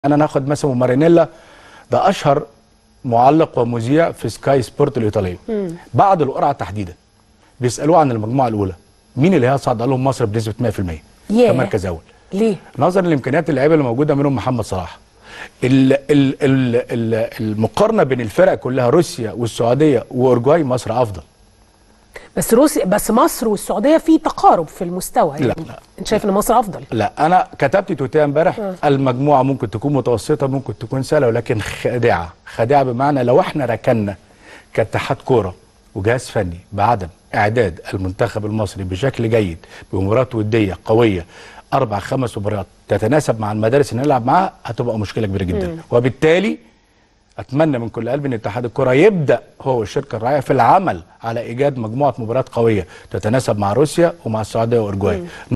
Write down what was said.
انا ناخد مثلا مارينيلا ده اشهر معلق ومذيع في سكاي سبورت الايطاليه بعد القرعه تحديدا بيسالوه عن المجموعه الاولى مين اللي هيصعد قال لهم مصر بنسبه 100% ياه. كمركز اول ليه؟ نظرا لامكانيات اللعيبه اللي موجوده منهم محمد صلاح ال ال ال ال المقارنه بين الفرق كلها روسيا والسعوديه واورجواي مصر افضل بس روسيا بس مصر والسعوديه في تقارب في المستوى يعني لا، لا. انت شايف ان مصر افضل لا انا كتبت تويتيه امبارح المجموعه ممكن تكون متوسطه ممكن تكون سهله ولكن خادعه خادعه بمعنى لو احنا ركنا كاتحاد كوره وجهاز فني بعدم اعداد المنتخب المصري بشكل جيد بمباريات وديه قويه اربع خمس مباريات تتناسب مع المدارس اللي نلعب معاها هتبقى مشكله كبيره جدا وبالتالي اتمنى من كل قلبي ان اتحاد الكره يبدا هو والشركه الراعيه في العمل على ايجاد مجموعه مباريات قويه تتناسب مع روسيا ومع السعوديه واورجواي